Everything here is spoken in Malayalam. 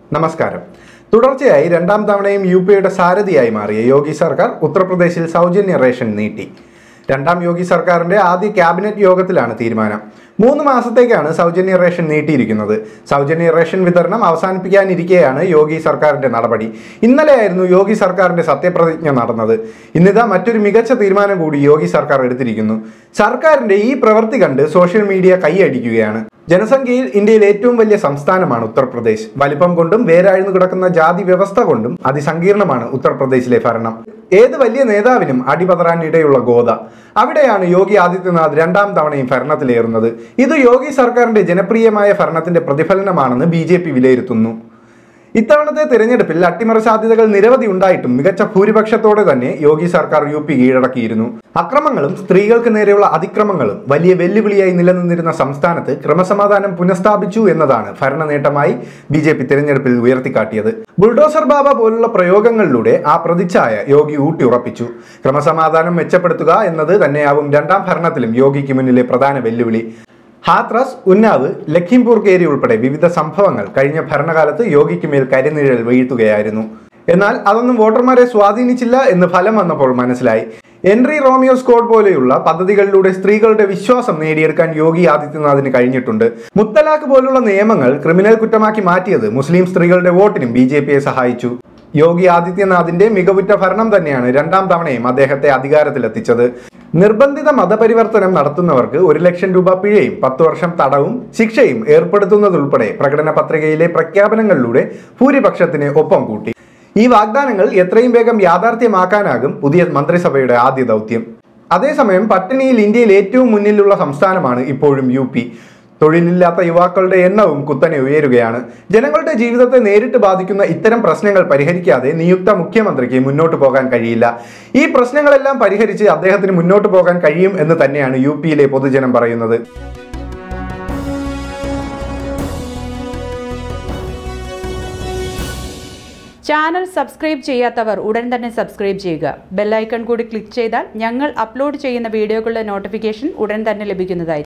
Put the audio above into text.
നമസ്കാരം തുടർച്ചയായി രണ്ടാം തവണയും യു പിയുടെ സാരഥിയായി മാറിയ യോഗി സർക്കാർ ഉത്തർപ്രദേശിൽ സൗജന്യ റേഷൻ നീട്ടി രണ്ടാം യോഗി സർക്കാരിന്റെ ആദ്യ ക്യാബിനറ്റ് യോഗത്തിലാണ് തീരുമാനം മൂന്ന് മാസത്തേക്കാണ് സൗജന്യ റേഷൻ നീട്ടിയിരിക്കുന്നത് സൗജന്യ റേഷൻ വിതരണം അവസാനിപ്പിക്കാനിരിക്കെയാണ് യോഗി സർക്കാരിന്റെ നടപടി ഇന്നലെയായിരുന്നു യോഗി സർക്കാരിന്റെ സത്യപ്രതിജ്ഞ നടന്നത് ഇന്നിതാ മറ്റൊരു മികച്ച തീരുമാനം കൂടി യോഗി സർക്കാർ എടുത്തിരിക്കുന്നു സർക്കാരിന്റെ ഈ പ്രവൃത്തി കണ്ട് സോഷ്യൽ മീഡിയ കൈയടിക്കുകയാണ് ജനസംഖ്യയിൽ ഇന്ത്യയിൽ ഏറ്റവും വലിയ സംസ്ഥാനമാണ് ഉത്തർപ്രദേശ് വലിപ്പം കൊണ്ടും വേരാഴ്ന്നു കിടക്കുന്ന ജാതി വ്യവസ്ഥ കൊണ്ടും അതിസങ്കീർണമാണ് ഉത്തർപ്രദേശിലെ ഭരണം ഏത് വലിയ നേതാവിനും അടിപതറാൻ ഇടയുള്ള ഗോത അവിടെയാണ് യോഗി ആദിത്യനാഥ് രണ്ടാം തവണയും ഭരണത്തിലേറുന്നത് ഇത് യോഗി സർക്കാരിന്റെ ജനപ്രിയമായ ഭരണത്തിന്റെ പ്രതിഫലനമാണെന്ന് ബി വിലയിരുത്തുന്നു ഇത്തവണത്തെ തിരഞ്ഞെടുപ്പിൽ അട്ടിമറി സാധ്യതകൾ നിരവധി ഉണ്ടായിട്ടും മികച്ച ഭൂരിപക്ഷത്തോടെ തന്നെ യോഗി സർക്കാർ യു പി കീഴടക്കിയിരുന്നു അക്രമങ്ങളും സ്ത്രീകൾക്ക് നേരെയുള്ള അതിക്രമങ്ങളും വലിയ വെല്ലുവിളിയായി നിലനിന്നിരുന്ന സംസ്ഥാനത്ത് ക്രമസമാധാനം പുനഃസ്ഥാപിച്ചു എന്നതാണ് ഭരണ നേട്ടമായി ബി ജെ പി തിരഞ്ഞെടുപ്പിൽ ഉയർത്തിക്കാട്ടിയത് ബുൾഡോസർ ബാബ പോലുള്ള പ്രയോഗങ്ങളിലൂടെ ആ പ്രതിച്ഛായ യോഗി ഊട്ടിയുറപ്പിച്ചു ക്രമസമാധാനം മെച്ചപ്പെടുത്തുക എന്നത് തന്നെയാവും രണ്ടാം ഭരണത്തിലും യോഗിക്ക് മുന്നിലെ പ്രധാന വെല്ലുവിളി ഹാത്രസ് ഉന്നാവ് ലഖിംപൂർ കേരി ഉൾപ്പെടെ വിവിധ സംഭവങ്ങൾ കഴിഞ്ഞ ഭരണകാലത്ത് യോഗിക്ക് മേൽ കരിനിഴൽ വീഴ്ത്തുകയായിരുന്നു എന്നാൽ അതൊന്നും വോട്ടർമാരെ സ്വാധീനിച്ചില്ല എന്ന് ഫലം വന്നപ്പോൾ മനസ്സിലായി എൻട്രി റോമിയോ സ്കോഡ് പോലെയുള്ള പദ്ധതികളിലൂടെ സ്ത്രീകളുടെ വിശ്വാസം നേടിയെടുക്കാൻ യോഗി ആദിത്യനാഥിന് കഴിഞ്ഞിട്ടുണ്ട് മുത്തലാഖ് പോലുള്ള നിയമങ്ങൾ ക്രിമിനൽ കുറ്റമാക്കി മാറ്റിയത് മുസ്ലിം സ്ത്രീകളുടെ വോട്ടിനും ബി സഹായിച്ചു യോഗി ആദിത്യനാഥിന്റെ മികവുറ്റ ഭരണം തന്നെയാണ് രണ്ടാം തവണയും അദ്ദേഹത്തെ അധികാരത്തിലെത്തിച്ചത് നിർബന്ധിത മതപരിവർത്തനം നടത്തുന്നവർക്ക് ഒരു ലക്ഷം രൂപ പിഴയും പത്തു വർഷം തടവും ശിക്ഷയും ഏർപ്പെടുത്തുന്നതുൾപ്പെടെ പ്രകടന പത്രികയിലെ പ്രഖ്യാപനങ്ങളിലൂടെ ഭൂരിപക്ഷത്തിന് ഒപ്പം കൂട്ടി ഈ വാഗ്ദാനങ്ങൾ എത്രയും വേഗം യാഥാർത്ഥ്യമാക്കാനാകും പുതിയ മന്ത്രിസഭയുടെ ആദ്യ ദൗത്യം അതേസമയം പട്ടിണിയിൽ ഇന്ത്യയിൽ ഏറ്റവും മുന്നിലുള്ള സംസ്ഥാനമാണ് ഇപ്പോഴും യു പി തൊഴിലില്ലാത്ത യുവാക്കളുടെ എണ്ണവും കുത്തനെ ഉയരുകയാണ് ജനങ്ങളുടെ ജീവിതത്തെ നേരിട്ട് ബാധിക്കുന്ന ഇത്തരം പ്രശ്നങ്ങൾ പരിഹരിക്കാതെ നിയുക്ത മുഖ്യമന്ത്രിക്ക് മുന്നോട്ട് പോകാൻ കഴിയില്ല ഈ പ്രശ്നങ്ങളെല്ലാം പരിഹരിച്ച് അദ്ദേഹത്തിന് മുന്നോട്ട് പോകാൻ കഴിയും എന്ന് തന്നെയാണ് യു പിയിലെ പൊതുജനം പറയുന്നത് ചാനൽ സബ്സ്ക്രൈബ് ചെയ്യാത്തവർ ഉടൻ തന്നെ സബ്സ്ക്രൈബ് ചെയ്യുക ബെല്ലൈക്കൺ കൂടി ക്ലിക്ക് ചെയ്താൽ ഞങ്ങൾ അപ്ലോഡ് ചെയ്യുന്ന വീഡിയോകളുടെ നോട്ടിഫിക്കേഷൻ ഉടൻ തന്നെ ലഭിക്കുന്നതായിരിക്കും